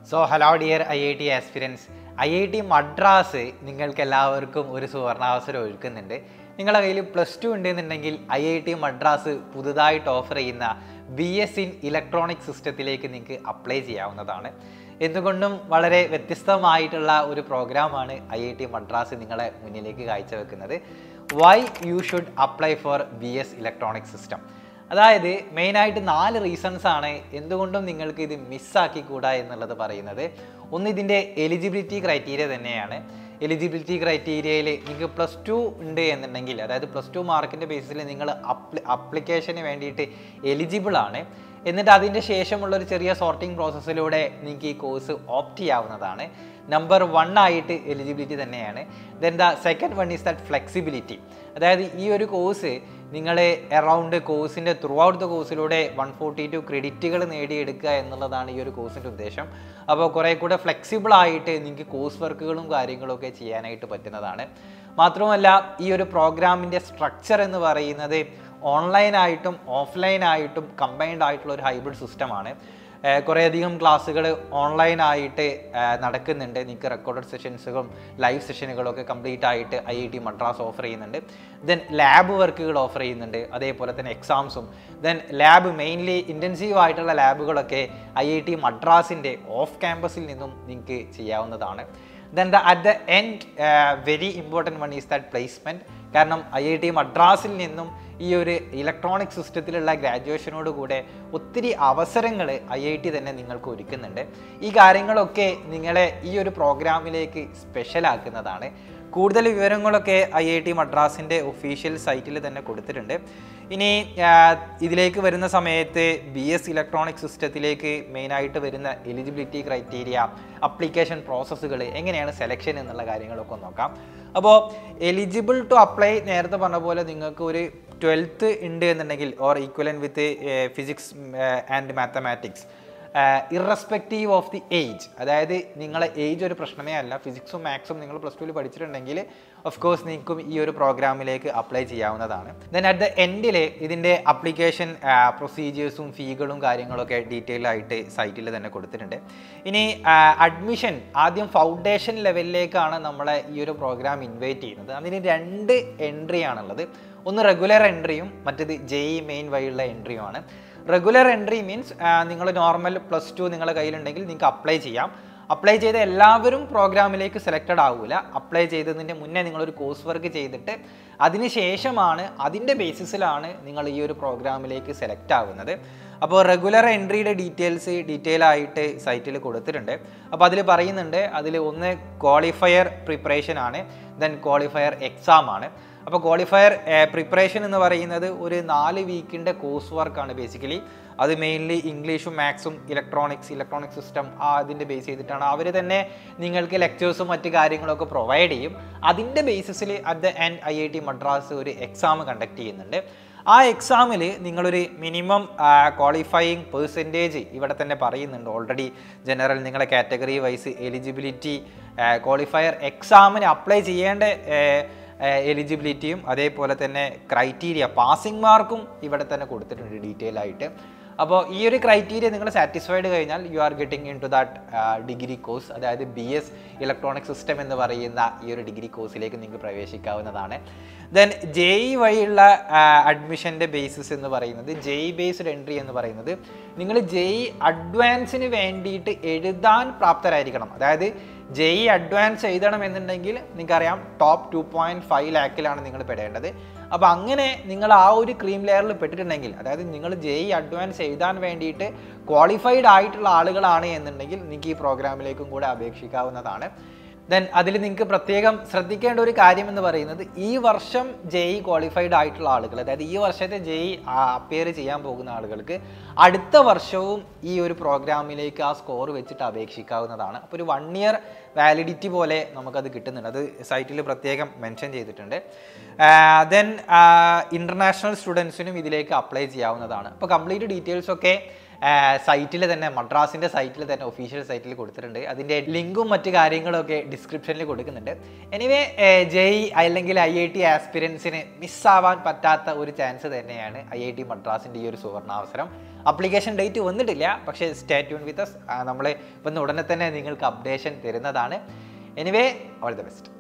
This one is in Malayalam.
so hello dear I I T aspirants I I T Madras നിങ്ങൾക്ക് എല്ലാവർക്കും ഒരു സുവർണാവസരം ഒരുക്കുന്നുണ്ട് നിങ്ങളുടെ കയ്യിൽ പ്ലസ് ടു ഉണ്ടെന്നുണ്ടെങ്കിൽ ഐ ഐ ടി മദ്രാസ് പുതുതായിട്ട് ഓഫർ ചെയ്യുന്ന ബി എസ് ഇൻ ഇലക്ട്രോണിക് സിസ്റ്റത്തിലേക്ക് നിങ്ങൾക്ക് അപ്ലൈ ചെയ്യാവുന്നതാണ് എന്തുകൊണ്ടും വളരെ വ്യത്യസ്തമായിട്ടുള്ള ഒരു പ്രോഗ്രാമാണ് ഐ ഐ ടി മദ്രാസ് നിങ്ങളെ മുന്നിലേക്ക് കാഴ്ചവെക്കുന്നത് why you should apply for B S electronic system അതായത് മെയിനായിട്ട് നാല് റീസൺസ് ആണ് എന്തുകൊണ്ടും നിങ്ങൾക്ക് ഇത് മിസ്സാക്കിക്കൂടാ എന്നുള്ളത് പറയുന്നത് ഒന്ന് ഇതിൻ്റെ എലിജിബിലിറ്റി ക്രൈറ്റീരിയ തന്നെയാണ് എലിജിബിലിറ്റി ക്രൈറ്റീരിയയിൽ നിങ്ങൾക്ക് പ്ലസ് ടു ഉണ്ട് എന്നുണ്ടെങ്കിൽ അതായത് പ്ലസ് ടു മാർക്കിൻ്റെ ബേസിൽ നിങ്ങൾ അപ്ലി അപ്ലിക്കേഷന് വേണ്ടിയിട്ട് എലിജിബിൾ ആണ് എന്നിട്ട് അതിൻ്റെ ശേഷമുള്ള ഒരു ചെറിയ സോർട്ടിംഗ് പ്രോസസ്സിലൂടെ നിങ്ങൾക്ക് ഈ കോഴ്സ് ഓപ്റ്റ് ചെയ്യാവുന്നതാണ് നമ്പർ വൺ ആയിട്ട് എലിജിബിലിറ്റി തന്നെയാണ് then the second one is that flexibility അതായത് ഈ ഒരു കോഴ്സ് നിങ്ങൾ എറൗണ്ട് കോഴ്സിൻ്റെ ത്രൂ ഔട്ട് ദ കോഴ്സിലൂടെ വൺ ഫോർട്ടി ടു ക്രെഡിറ്റുകൾ നേടിയെടുക്കുക എന്നുള്ളതാണ് ഈ ഒരു കോഴ്സിൻ്റെ ഉദ്ദേശം അപ്പോൾ കുറേ കൂടെ ഫ്ലെക്സിബിൾ ആയിട്ട് നിങ്ങൾക്ക് കോഴ്സ് വർക്കുകളും കാര്യങ്ങളൊക്കെ ചെയ്യാനായിട്ട് പറ്റുന്നതാണ് മാത്രമല്ല ഈ ഒരു പ്രോഗ്രാമിൻ്റെ സ്ട്രക്ചർ എന്ന് പറയുന്നത് ഓൺലൈനായിട്ടും ഓഫ്ലൈനായിട്ടും കമ്പൈൻഡ് ആയിട്ടുള്ള ഒരു ഹൈബ്രിഡ് സിസ്റ്റമാണ് കുറേയധികം ക്ലാസ്സുകൾ ഓൺലൈനായിട്ട് നടക്കുന്നുണ്ട് നിങ്ങൾക്ക് റെക്കോർഡഡ് സെഷൻസുകളും ലൈവ് സെഷനുകളും ഒക്കെ കംപ്ലീറ്റ് ആയിട്ട് I I T Madras offer ചെയ്യുന്നുണ്ട് ദെൻ ലാബ് വർക്കുകൾ ഓഫർ ചെയ്യുന്നുണ്ട് അതേപോലെ തന്നെ എക്സാംസും ദെൻ ലാബ് മെയിൻലി ഇൻറ്റൻസീവ് ആയിട്ടുള്ള ലാബുകളൊക്കെ ഐ ഐ ടി മദ്രാസിൻ്റെ ഓഫ് ക്യാമ്പസിൽ നിന്നും നിങ്ങൾക്ക് ചെയ്യാവുന്നതാണ് then the at the end very important one is that placement കാരണം ഐ ഐ ടി മദ്രാസിൽ നിന്നും ഈ ഒരു ഇലക്ട്രോണിക് സിസ്റ്റത്തിലുള്ള ഗ്രാജുവേഷനോട് കൂടെ ഒത്തിരി അവസരങ്ങൾ ഐ ഐ ടി തന്നെ നിങ്ങൾക്ക് ഒരുക്കുന്നുണ്ട് ഈ കാര്യങ്ങളൊക്കെ നിങ്ങളെ ഈ ഒരു പ്രോഗ്രാമിലേക്ക് സ്പെഷ്യലാക്കുന്നതാണ് കൂടുതൽ വിവരങ്ങളൊക്കെ ഐ ഐ ടി മദ്രാസിൻ്റെ ഒഫീഷ്യൽ സൈറ്റിൽ തന്നെ കൊടുത്തിട്ടുണ്ട് ഇനി ഇതിലേക്ക് വരുന്ന സമയത്ത് ബി എസ് ഇലക്ട്രോണിക് സിസ്റ്റത്തിലേക്ക് മെയിനായിട്ട് വരുന്ന എലിജിബിലിറ്റി ക്രൈറ്റീരിയ അപ്ലിക്കേഷൻ പ്രോസസ്സുകൾ എങ്ങനെയാണ് സെലക്ഷൻ എന്നുള്ള കാര്യങ്ങളൊക്കെ നോക്കാം അപ്പോൾ എലിജിബിൾ ടു അപ്ലൈ നേരത്തെ പറഞ്ഞ പോലെ നിങ്ങൾക്ക് ഒരു ട്വൽത്ത് ഉണ്ട് എന്നുണ്ടെങ്കിൽ or equivalent with physics and mathematics irrespective of the age അതായത് നിങ്ങളെ ഏജ് ഒരു പ്രശ്നമേ അല്ല ഫിസിക്സും മാത്സും നിങ്ങൾ പ്ലസ് ടുവിൽ പഠിച്ചിട്ടുണ്ടെങ്കിൽ ഓഫ് കോഴ്സ് നിങ്ങൾക്കും ഈ ഒരു പ്രോഗ്രാമിലേക്ക് അപ്ലൈ ചെയ്യാവുന്നതാണ് ദെൻ അറ്റ് ദ എൻഡിൽ ഇതിൻ്റെ അപ്ലിക്കേഷൻ പ്രൊസീജിയേഴ്സും ഫീകളും കാര്യങ്ങളൊക്കെ ഡീറ്റെയിൽ ആയിട്ട് സൈറ്റിൽ തന്നെ കൊടുത്തിട്ടുണ്ട് ഇനി അഡ്മിഷൻ ആദ്യം ഫൗണ്ടേഷൻ ലെവലിലേക്കാണ് നമ്മളെ ഈ ഒരു പ്രോഗ്രാം ഇൻവൈറ്റ് ചെയ്യുന്നത് അതിന് രണ്ട് എൻട്രി ആണുള്ളത് ഒന്ന് റെഗുലർ എൻട്രിയും മറ്റേത് ജെഇ മെയിൻ വഴിയുള്ള എൻട്രിയുമാണ് റെഗുലർ എൻട്രി മീൻസ് നിങ്ങൾ നോർമൽ പ്ലസ് ടു നിങ്ങളുടെ കയ്യിലുണ്ടെങ്കിൽ നിങ്ങൾക്ക് അപ്ലൈ ചെയ്യാം അപ്ലൈ ചെയ്ത എല്ലാവരും പ്രോഗ്രാമിലേക്ക് സെലക്റ്റഡ് ആവില്ല അപ്ലൈ ചെയ്തതിൻ്റെ മുന്നേ നിങ്ങളൊരു കോഴ്സ് വർക്ക് ചെയ്തിട്ട് അതിന് ശേഷമാണ് അതിൻ്റെ ബേസിസിലാണ് നിങ്ങൾ ഈ ഒരു പ്രോഗ്രാമിലേക്ക് സെലക്ട് ആവുന്നത് അപ്പോൾ റെഗുലർ എൻട്രിയുടെ ഡീറ്റെയിൽസ് ഡീറ്റെയിൽ ആയിട്ട് സൈറ്റിൽ കൊടുത്തിട്ടുണ്ട് അപ്പോൾ അതിൽ പറയുന്നുണ്ട് അതിൽ ഒന്ന് ക്വാളിഫയർ പ്രിപ്പറേഷൻ ആണ് ദെൻ ക്വാളിഫയർ എക്സാം ആണ് അപ്പോൾ ക്വാളിഫയർ പ്രിപ്പറേഷൻ എന്ന് പറയുന്നത് ഒരു നാല് വീക്കിൻ്റെ കോഴ്സ് വർക്കാണ് ബേസിക്കലി അത് മെയിൻലി ഇംഗ്ലീഷും മാത്സും ഇലക്ട്രോണിക്സ് ഇലക്ട്രോണിക് സിസ്റ്റം അതിൻ്റെ ബേസ് ചെയ്തിട്ടാണ് അവർ തന്നെ നിങ്ങൾക്ക് ലെക്ചേഴ്സും മറ്റ് കാര്യങ്ങളൊക്കെ പ്രൊവൈഡ് ചെയ്യും അതിൻ്റെ ബേസിസിൽ at the end I I T Madras ഒരു എക്സാം കണ്ടക്ട് ചെയ്യുന്നുണ്ട് ആ എക്സാമിൽ നിങ്ങളൊരു മിനിമം ക്വാളിഫയിങ് പേഴ്സൻറ്റേജ് ഇവിടെ തന്നെ പറയുന്നുണ്ട് ഓൾറെഡി ജനറൽ നിങ്ങളെ കാറ്റഗറി വൈസ് എലിജിബിലിറ്റി ക്വാളിഫയർ എക്സാമിന് അപ്ലൈ ചെയ്യേണ്ട എലിജിബിലിറ്റിയും അതേപോലെ തന്നെ ക്രൈറ്റീരിയ പാസിംഗ് മാർക്കും ഇവിടെ തന്നെ കൊടുത്തിട്ടുണ്ട് ഡീറ്റെയിൽ ആയിട്ട് അപ്പോൾ ഈ ഒരു ക്രൈറ്റീരിയ നിങ്ങൾ സാറ്റിസ്ഫൈഡ് കഴിഞ്ഞാൽ you are getting into that degree course അതായത് ബി എസ് ഇലക്ട്രോണിക് സിസ്റ്റം എന്ന് പറയുന്ന ഈ ഒരു ഡിഗ്രി കോഴ്സിലേക്ക് നിങ്ങൾക്ക് പ്രവേശിക്കാവുന്നതാണ് ദെൻ ജെ ഇ വഴിയുള്ള അഡ്മിഷൻ്റെ ബേസിസ് എന്ന് പറയുന്നത് ജെ ഇ ബേസ്ഡ് എൻട്രി എന്ന് പറയുന്നത് നിങ്ങൾ ജെ ഇ അഡ്വാൻസിന് വേണ്ടിയിട്ട് എഴുതാൻ പ്രാപ്തരായിരിക്കണം അതായത് ജെ ഇ അഡ്വാൻസ് എഴുതണം എന്നുണ്ടെങ്കിൽ നിങ്ങൾക്കറിയാം ടോപ്പ് ടു പോയിൻറ്റ് ഫൈവ് ലാക്കിലാണ് നിങ്ങൾ പെടേണ്ടത് അപ്പോൾ അങ്ങനെ നിങ്ങൾ ആ ഒരു ക്രീം ലെയറിൽ പെട്ടിട്ടുണ്ടെങ്കിൽ അതായത് നിങ്ങൾ ജെ ഇ അഡ്വാൻസ് എഴുതാൻ വേണ്ടിയിട്ട് ക്വാളിഫൈഡ് ആയിട്ടുള്ള ആളുകളാണ് എന്നുണ്ടെങ്കിൽ നിങ്ങൾക്ക് ഈ പ്രോഗ്രാമിലേക്കും കൂടെ അപേക്ഷിക്കാവുന്നതാണ് ദെൻ അതിൽ നിങ്ങൾക്ക് പ്രത്യേകം ശ്രദ്ധിക്കേണ്ട ഒരു കാര്യം എന്ന് പറയുന്നത് ഈ വർഷം ജെ ഇ ക്വാളിഫൈഡ് ആയിട്ടുള്ള ആളുകൾ അതായത് ഈ വർഷത്തെ ജെ ഇ അപ്പിയർ ചെയ്യാൻ പോകുന്ന ആളുകൾക്ക് അടുത്ത വർഷവും ഈ ഒരു പ്രോഗ്രാമിലേക്ക് ആ സ്കോർ വെച്ചിട്ട് അപേക്ഷിക്കാവുന്നതാണ് അപ്പോൾ ഒരു വൺ ഇയർ വാലിഡിറ്റി പോലെ നമുക്കത് കിട്ടുന്നുണ്ട് അത് സൈറ്റിൽ പ്രത്യേകം മെൻഷൻ ചെയ്തിട്ടുണ്ട് ദെൻ ഇൻ്റർനാഷണൽ സ്റ്റുഡൻസിനും ഇതിലേക്ക് അപ്ലൈ ചെയ്യാവുന്നതാണ് അപ്പോൾ കംപ്ലീറ്റ് ഡീറ്റെയിൽസ് ഒക്കെ സൈറ്റിൽ തന്നെ മദ്രാസിൻ്റെ സൈറ്റിൽ തന്നെ ഒഫീഷ്യൽ സൈറ്റിൽ കൊടുത്തിട്ടുണ്ട് അതിൻ്റെ ലിങ്കും മറ്റു കാര്യങ്ങളൊക്കെ ഡിസ്ക്രിപ്ഷനിൽ കൊടുക്കുന്നുണ്ട് എനിവേ ജെയ് അല്ലെങ്കിൽ ഐ ഐ ടി ആസ്പിരൻസിന് മിസ്സാവാൻ പറ്റാത്ത ഒരു ചാൻസ് തന്നെയാണ് ഐ ഐ ടി മദ്രാസിൻ്റെ ഈ ഒരു സുവർണാവസരം അപ്ലിക്കേഷൻ ഡേറ്റ് വന്നിട്ടില്ല പക്ഷേ സ്റ്റേ ട്യൂൺ വിത്ത് നമ്മൾ ഇപ്പം ഉടനെ തന്നെ നിങ്ങൾക്ക് അപ്ഡേഷൻ തരുന്നതാണ് എനിവേ ഓൾ ദ ബെസ്റ്റ്